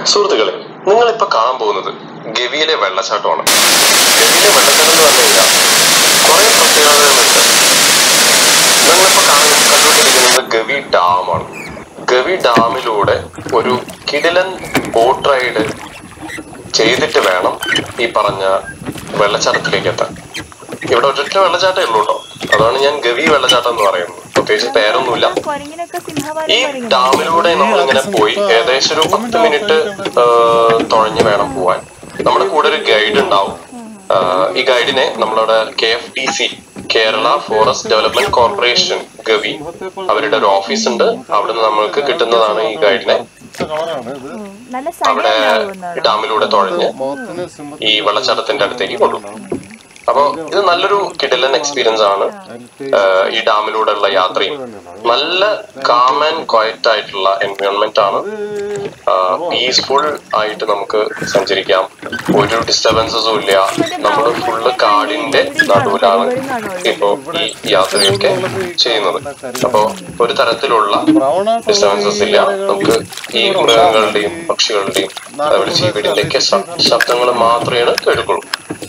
സുഹൃത്തുക്കളെ നിങ്ങൾ ഇപ്പൊ കാണാൻ പോകുന്നത് ഗവിയിലെ വെള്ളച്ചാട്ടമാണ് ഗവിയിലെ വെള്ളച്ചാട്ടം എന്ന് പറഞ്ഞു കഴിഞ്ഞാൽ കുറെ പ്രത്യേകതകളുണ്ട് നിങ്ങളിപ്പോ കാണുന്ന കണ്ടുകൊണ്ടിരിക്കുന്നത് ഗവി ഡാമാണ് ഗവി ഡാമിലൂടെ ഒരു കിടിലൻ ബോട്ട് റൈഡ് ചെയ്തിട്ട് വേണം ഈ പറഞ്ഞ വെള്ളച്ചാട്ടത്തിലേക്ക് എത്താൻ ഇവിടെ ഒരൊറ്റ വെള്ളച്ചാട്ടമേ ഉള്ളൂ കേട്ടോ അതാണ് ഞാൻ ഗവി വെള്ളച്ചാട്ടം എന്ന് പറയുന്നത് പ്രത്യേകിച്ച് പേരൊന്നുമില്ല കൊരങ്ങിനൊക്കെ സിംഹവാലം ഈ കൊരങ്ങൻ ഡാമിലൂടെ നമ്മളിങ്ങനെ പോയി ഏകദേശം ഒരു പത്ത് മിനിറ്റ് തുഴഞ്ഞു വേണം പോവാൻ നമ്മുടെ കൂടെ ഒരു ഗൈഡ് ഉണ്ടാവും ആ, ഈ ഗൈഡിനെ നമ്മളവിടെ K F D C Kerala forest development corporation Gavi അവരുടെ ഒരു ഓഫീസ് ഉണ്ട് അവിടുന്ന് നമ്മൾക്ക് കിട്ടുന്നതാണ് ഈ ഗൈഡിനെ ഉം. നല്ല സ്ഥലം അവിടെ ഉണ്ടാവുമെന്നാണ് ഡാമിലൂടെ തുഴഞ്ഞ് ഈ വെള്ളച്ചാട്ടത്തിന്റെ അടുത്തേക്ക് കൊണ്ടുപോകും അപ്പോ ഇത് നല്ലൊരു കിടിലൻ എക്സ്പീരിയൻസ് ആണ് ആഹ് ഈ ഡാമിലൂടെയുള്ള യാത്രയും നല്ല കാം ആൻഡ് ക്വയറ്റ് ആയിട്ടുള്ള എൻവയോൺമെന്റ് ആണ് പീസ്ഫുൾ ആയിട്ട് നമുക്ക് സഞ്ചരിക്കാം ഒരു ഡിസ്റ്റർബൻസസും ഇല്ല നമ്മൾ ഫുള്ള് കാടിന്റെ നടുവിലാണ് ഇപ്പോ ഈ യാത്രയൊക്കെ ചെയ്യുന്നത് അപ്പോ ഒരു തരത്തിലുള്ള ഡിസ്റ്റർബൻസസ് ഇല്ല നമുക്ക് ഈ മൃഗങ്ങളുടെയും പക്ഷികളുടെയും അതുപോലെ ചീവിടിന്റെ ഒക്കെ ശബ്ദങ്ങൾ മാത്രമേ കേൾക്കുള്ളൂ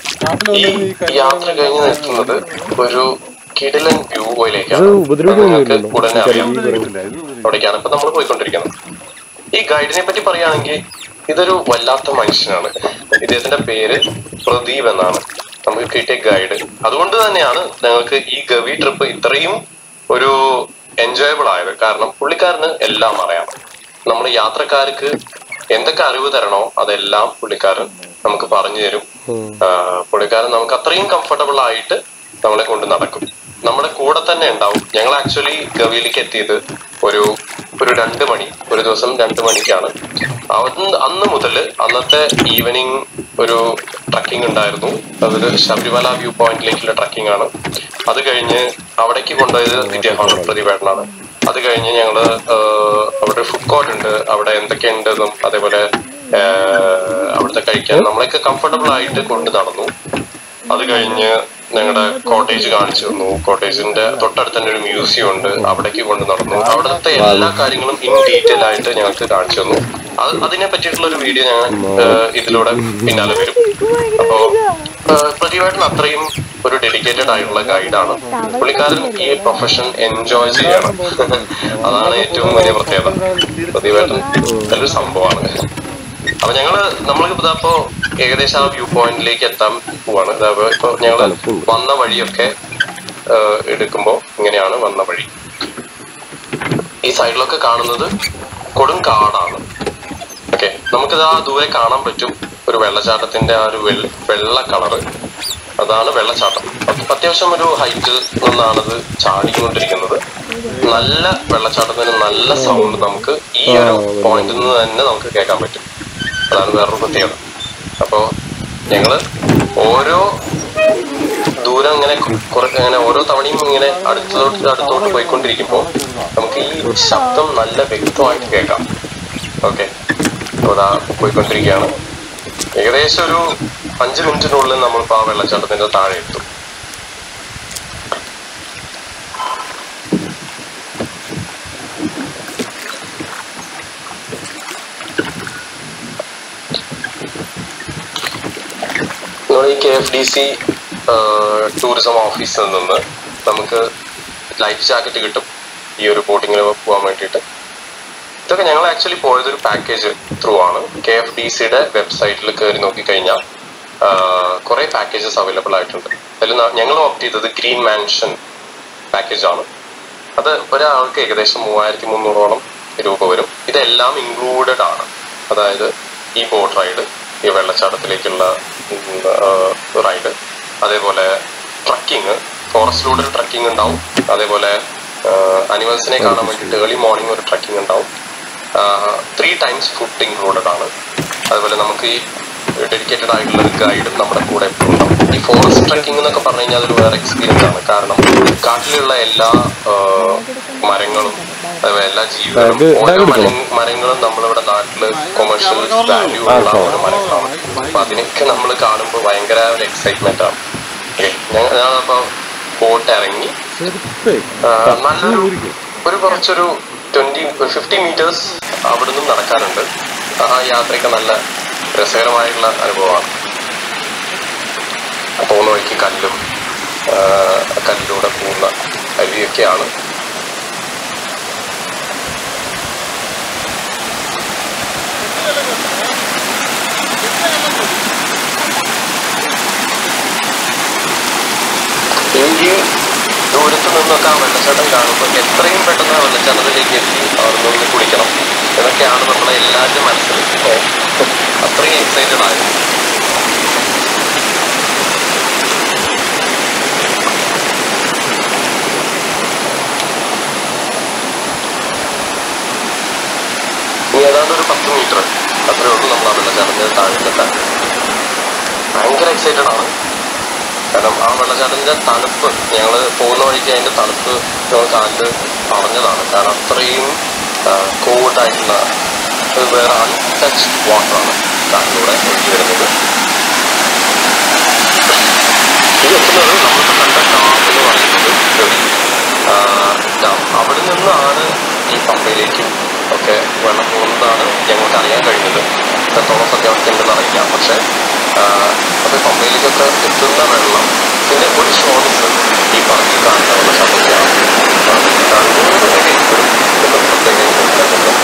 ഈ യാത്ര കഴിഞ്ഞ് നിൽക്കുന്നത് ഒരു കിടിലൻ വ്യൂയിലേക്കാണ് നിങ്ങൾക്ക് ഉടനെ അറിയാം അവിടേക്കാണ് ഇപ്പൊ നമ്മൾ പോയിക്കൊണ്ടിരിക്കുന്നത് ഈ ഗൈഡിനെ പറ്റി പറയുകയാണെങ്കിൽ ഇതൊരു വല്ലാത്ത മനുഷ്യനാണ് ഇദ്ദേഹത്തിന്റെ പേര് പ്രദീപ് എന്നാണ് നമുക്ക് കിട്ടിയ ഗൈഡ് അതുകൊണ്ട് തന്നെയാണ് ഞങ്ങൾക്ക് ഈ ഗവി ട്രിപ്പ് ഇത്രയും ഒരു എൻജോയബിൾ ആയത് കാരണം പുള്ളിക്കാരന് എല്ലാം അറിയാം നമ്മുടെ യാത്രക്കാർക്ക് എന്തൊക്കെ അറിവ് തരണോ അതെല്ലാം പുള്ളിക്കാരൻ നമുക്ക് പറഞ്ഞു തരും ആ, പുള്ളിക്കാരൻ നമുക്ക് അത്രയും കംഫർട്ടബിൾ ആയിട്ട് നമ്മളെ കൊണ്ട് നടക്കും നമ്മുടെ കൂടെ തന്നെ ഉണ്ടാവും ഞങ്ങൾ ആക്ച്വലി ഗവിയിലേക്ക് എത്തിയത് ഒരു ഒരു രണ്ട് മണി ഒരു ദിവസം രണ്ട് മണിക്കാണ് അന്ന് അന്ന് മുതൽ അന്നത്തെ ഈവനിങ് ഒരു ട്രക്കിംഗ് ഉണ്ടായിരുന്നു അതൊരു ശബരിമല വ്യൂ പോയിന്റിലേക്കുള്ള ട്രക്കിംഗ് ആണ് അത് കഴിഞ്ഞ് അവിടേക്ക് കൊണ്ടുപോയത് വിദ്യാഭവന പ്രതിവേട്ടനാണ് അത് കഴിഞ്ഞ് ഞങ്ങള് ആഹ്, അവിടെ ഫുഡ് കോർട്ട് ഉണ്ട് അവിടെ എന്തൊക്കെയുണ്ടെന്നും അതേപോലെ ആഹ്, അവിടുത്തെ കഴിക്കാൻ നമ്മളെയൊക്കെ കംഫർട്ടബിൾ ആയിട്ട് കൊണ്ട് നടന്നു അത് കഴിഞ്ഞ് ഞങ്ങളുടെ കോട്ടേജ് കാണിച്ചു തന്നു കോട്ടേജിന്റെ തൊട്ടടുത്ത് തന്നെ ഒരു മ്യൂസിയം ഉണ്ട് അവിടേക്ക് കൊണ്ട് നടന്നു അവിടുത്തെ എല്ലാ കാര്യങ്ങളും ഇൻ ഡീറ്റെയിൽ ആയിട്ട് ഞങ്ങൾക്ക് കാണിച്ചു തന്നു അത് അതിനെ പറ്റിയിട്ടുള്ള ഒരു വീഡിയോ ഞങ്ങൾ ആഹ്, ഇതിലൂടെ പിന്നാലെ വരും അപ്പോ പ്രതിവായിട്ടും അത്രയും ഒരു ഡെഡിക്കേറ്റഡ് ആയിട്ടുള്ള ഗൈഡാണ് പുള്ളിക്കാരൻ ഈ പ്രൊഫഷൻ എൻജോയ് ചെയ്യണം അതാണ് ഏറ്റവും വലിയ പ്രത്യേകത പ്രതിവായിട്ടും നല്ലൊരു സംഭവമാണ് അപ്പൊ ഞങ്ങള് നമ്മൾക്ക് ഇപ്പോ ഏകദേശം ആ വ്യൂ പോയിന്റിലേക്ക് എത്താൻ പോവാണ് ഇതാ ഇപ്പൊ ഞങ്ങള് വന്ന വഴിയൊക്കെ ആഹ്, എടുക്കുമ്പോ ഇങ്ങനെയാണ് വന്ന വഴി ഈ സൈഡിലൊക്കെ കാണുന്നത് കൊടും കാടാണ് ഓക്കെ നമുക്കിത് ആ ദൂരെ കാണാൻ പറ്റും ഒരു വെള്ളച്ചാട്ടത്തിന്റെ ആ ഒരു വെള്ള വെള്ള കളറ് അതാണ് വെള്ളച്ചാട്ടം അത്യ- അത്യാവശ്യം ഒരു ഹൈറ്റ് നിന്നാണിത് ചാടിക്കൊണ്ടിരിക്കുന്നത് നല്ല വെള്ളച്ചാട്ടത്തിന് നല്ല സൗണ്ട് നമുക്ക് ഈ ഒരു പോയിന്റിൽ നിന്ന് തന്നെ നമുക്ക് കേൾക്കാൻ പറ്റും അതാണ് വേറൊരു പ്രത്യേകത അപ്പോ ഞങ്ങള് ഓരോ ദൂരം ഇങ്ങനെ കുറെ ഇങ്ങനെ ഓരോ തവണയും ഇങ്ങനെ അടുത്തോട്ട് അടുത്തോട്ട് പോയിക്കൊണ്ടിരിക്കുമ്പോ നമുക്ക് ഈ ശബ്ദം നല്ല വ്യക്തമായിട്ട് കേൾക്കാം ഓക്കെ അതാ പോയിക്കൊണ്ടിരിക്കുകയാണ് ഏകദേശം ഒരു അഞ്ച് മിനിറ്റിനുള്ളിൽ നമ്മളിപ്പോ ആ വെള്ളച്ചാട്ടത്തിന്റെ താഴെ എത്തും നമ്മൾ ഈ K F D C tourism ഓഫീസിൽ നിന്ന് നമുക്ക് ലൈഫ് ജാക്കറ്റ് കിട്ടും ഈ ഒരു ബോട്ടിങ്ങിന് പോകാൻ വേണ്ടിയിട്ട് ഇതൊക്കെ ഞങ്ങൾ ആക്ച്വലി പോയത് ഒരു പാക്കേജ് ത്രൂ ആണ് കെ എഫ് ഡി സിയുടെ വെബ്സൈറ്റിൽ കയറി നോക്കിക്കഴിഞ്ഞാൽ കുറെ പാക്കേജസ് അവൈലബിൾ ആയിട്ടുണ്ട് അതിൽ ഞങ്ങൾ ഓപ്റ്റ് ചെയ്തത് ഗ്രീൻ മാൻഷൻ പാക്കേജ് ആണ് അത് ഒരാൾക്ക് ഏകദേശം മൂവായിരത്തി മുന്നൂറോളം രൂപ വരും ഇതെല്ലാം ഇൻക്ലൂഡഡ് ആണ് അതായത് ഈ ബോട്ട് റൈഡ് ഈ വെള്ളച്ചാട്ടത്തിലേക്കുള്ള റൈഡ് അതേപോലെ ട്രക്കിങ് ഫോറസ്റ്റിലൂടെ ഒരു ട്രക്കിംഗ് ഉണ്ടാവും അതേപോലെ അനിമൽസിനെ കാണാൻ വേണ്ടിയിട്ട് ഏർലി മോർണിംഗ് ഒരു ട്രക്കിംഗ് ഉണ്ടാവും ത്രീ ടൈംസ് ഫുഡ് ഇൻക്ലൂഡഡ് ആണ് അതുപോലെ നമുക്ക് ഈ ഡെഡിക്കേറ്റഡ് ആയിട്ടുള്ള ഒരു ഗൈഡും നമ്മുടെ കൂടെ എപ്പോഴും ഉണ്ടാവും ഈ ഫോറസ്റ്റ് ട്രക്കിംഗ് എന്നൊക്കെ പറഞ്ഞു കഴിഞ്ഞാൽ അതൊരു വേറെ എക്സ്പീരിയൻസ് ആണ് കാരണം കാട്ടിലുള്ള എല്ലാ ആ, മരങ്ങളും അതുപോലെ എല്ലാ ജീവികളും ഓരോ മര- മരങ്ങളും നമ്മളിവിടെ നാട്ടില് കൊമേഴ്ഷ്യൽ വാല്യൂ ഉള്ള ഓരോ മരങ്ങളാണ് അപ്പൊ അതിനൊക്കെ നമ്മൾ കാണുമ്പോൾ ഭയങ്കര ഒരു എക്സൈറ്റ്മെന്റ് ആണ് ഞങ്ങൾ ഞാനപ്പോ ബോട്ട് ഇറങ്ങി ആ, നല്ലൊരു ഒരു കുറച്ചൊരു ട്വന്റി ഫിഫ്റ്റി മീറ്റേഴ്സ് അവിടുന്ന് നടക്കാനുണ്ട് ആ യാത്രയൊക്കെ നല്ല രസകരമായിട്ടുള്ള അനുഭവമാണ് പോകുന്ന വഴിക്ക് കല്ലും ആ, കല്ലിലൂടെ പോകുന്ന അരുവിയൊക്കെയാണ് എനിക്ക് ദൂരത്ത് നിന്നൊക്കെ ആ വെള്ളച്ചാട്ടം കാണുമ്പോൾ എത്രയും പെട്ടെന്ന് ആ വെള്ളച്ചാട്ടത്തിലേക്ക് എത്തി അവിടെ നിന്ന് കുളിക്കണം എന്നൊക്കെയാണ് നമ്മുടെ എല്ലാവരുടെയും മനസ്സിൽ ഏ, അത്രയും എക്സൈറ്റഡ് ആയിരുന്നു ഇനി ഏതാണ്ട് ഒരു പത്ത് മീറ്റർ അത്രേ ഉള്ളൂ നമ്മൾ ആ വെള്ളച്ചാട്ടത്തിന്റെ താഴെത്തെത്താൻ ഭയങ്കര എക്സൈറ്റഡ് ആണ് കാരണം ആ വെള്ളച്ചാട്ടത്തിന്റെ തണുപ്പ് ഞങ്ങൾ പോകുന്ന വഴിക്ക് അതിന്റെ തണുപ്പ് ഞങ്ങൾ കാലിൽ അറിഞ്ഞതാണ് കാരണം അത്രയും കോൾഡായിട്ടുള്ള വേറെ അൺടച്ച് വാട്ടറാണ് കാലിലൂടെ ഒഴുകി വരുന്നത് ഇത് എത്തുന്നത് നമ്മളിപ്പോൾ കണ്ട ഡാം എന്ന് പറയുന്നത് ഗവി ആ, ഡാം അവിടെ നിന്നാണ് ഈ പമ്പയിലേക്കും ഒക്കെ വെള്ളം പോകുന്നതാണ് ഞങ്ങൾക്ക് അറിയാൻ കഴിഞ്ഞത് എത്രത്തോളം സത്യാവസ്ഥ ഉണ്ടെന്ന് അറിയില്ല പക്ഷെ ആ, അത് പമ്പയിലേക്കൊക്കെ എത്തുന്ന വെള്ളം ഇതിന്റെ ഒരു സ്രോതസ് ഈ പറമ്പിൽ കാണുന്ന വെള്ളച്ചാട്ടത്തിലാണ് അങ്ങനെ ഒരു പ്രത്യേക ഇതുണ്ട്.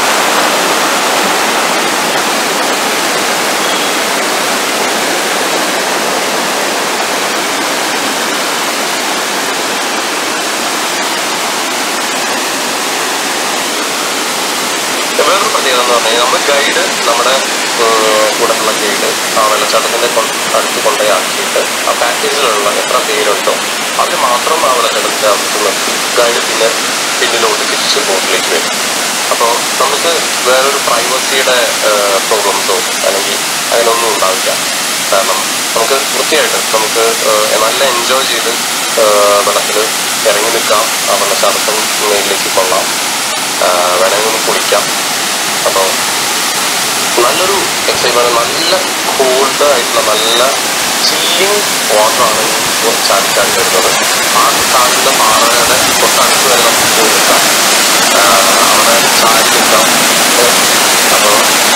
വേറൊരു പ്രത്യേകത എന്ന് പറഞ്ഞാൽ നമ്മൾ ഗൈഡ് നമ്മുടെ കൂടെ ഉള്ള ഗൈഡ് ആ വെള്ളച്ചാട്ടത്തിന്റെ കൊ- അടുത്ത് കൊണ്ടുപോയി ആക്കിയിട്ട് ആ പാക്കേജിലുള്ള എത്ര പേരുണ്ടോ അവർ മാത്രം ആ വെള്ളച്ചാട്ടത്തിന്റെ അടുത്ത് നിർത്തി ഗൈഡ് പിന്നെ പിന്നിലോട്ട് തിരിച്ച് ബോട്ടിലേക്ക് വരും അപ്പോൾ നമുക്ക് വേറൊരു പ്രൈവസിയുടെ പ്രോബ്ലംസോ അല്ലെങ്കിൽ അതിനൊന്നും ഉണ്ടാവില്ല കാരണം നമുക്ക് വൃത്തിയായിട്ട് നമുക്ക് ഏഹ്, നല്ല എൻജോയ് ചെയ്ത് വെള്ളത്തിൽ ഇറങ്ങി നിൽക്കാം ആ വെള്ളച്ചാട്ടത്തിന് മേലിലേക്ക് കൊള്ളാം ആഹ് വേണമെങ്കിൽ ഒന്ന് കുളിക്കാം അപ്പോൾ നല്ലൊരു എക്സൈറ്റ്മെന്റ് നല്ല കോൾഡ് ആയിട്ടുള്ള നല്ല ചില്ലിങ് വാട്ടറാണ് ചാടി ചാടി വരുന്നത് ആ കാണുന്ന പാറയുടെ തൊട്ടടുത്ത് വരെ നമുക്ക് പോയി നിൽക്കാം ആഹ് അവിടെ ചാടി നിൽക്കാം അപ്പോൾ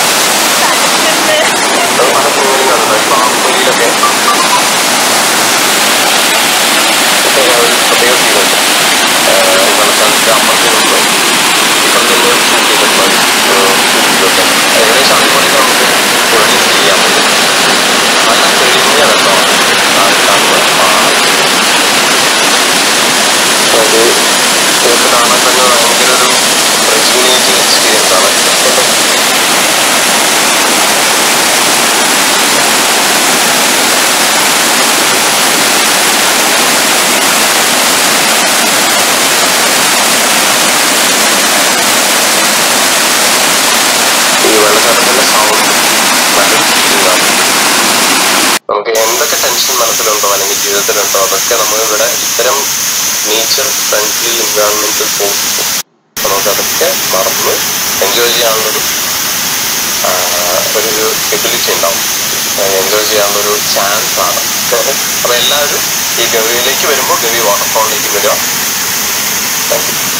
അത് പല സിനിമയിലും കണ്ടിട്ടുണ്ട് ഈ ബാഹുബലിയിലൊക്കെ പ്രത്യേക ഒരു പ്രത്യേക സീനുണ്ട് വെള്ളച്ചാട്ടത്തിന്റെ അപ്പുറത്ത് നിന്ന് ഇപ്പുറത്ത് നിന്ന് ഷൂട്ട് ചെയ്തിട്ടുള്ള ഷൂട്ടിലൊക്കെ ഏകദേശം അതുപോലെയൊക്കെ നമുക്ക് പ്രൊഡ്യൂസ് ചെയ്യാൻ പറ്റും നല്ല തെളിഞ്ഞ വെള്ളമാണ് ആ കാണുന്ന പാറ അത് ഇതൊക്കെ കാണാൻ തന്നെ ഭയങ്കര ഒരു റെജുവിനേറ്റിംഗ് എക്സ്പീരിയൻസ് ആണ് ഈ വെള്ളച്ചാട്ടത്തിന്റെ സൗണ്ട് നല്ലൊരു ഫീലിംഗ് ആണ് നമുക്ക് എന്തൊക്കെ ടെൻഷൻ മനസ്സിലുണ്ടോ അല്ലെങ്കിൽ ജീവിതത്തിലുണ്ടോ അതൊക്കെ നമ്മൾ ഇവിടെ ഇത്തരം നേച്ചർ ഫ്രണ്ട്ലി എൻവയോൺമെന്റിൽ പോകുമ്പോൾ നമുക്ക് അതൊക്കെ മറന്ന് എൻജോയ് ചെയ്യാനുള്ളൊരു ആ, ഒരു എബിലിറ്റി ഉണ്ടാവും എൻജോയ് ചെയ്യാനുള്ളൊരു ചാൻസ് ആണ് അപ്പൊ എല്ലാവരും ഈ ഗവിയിലേക്ക് വരുമ്പോൾ ഗവി വാട്ടർഫോളിലേക്ക് വരിക താങ്ക് യു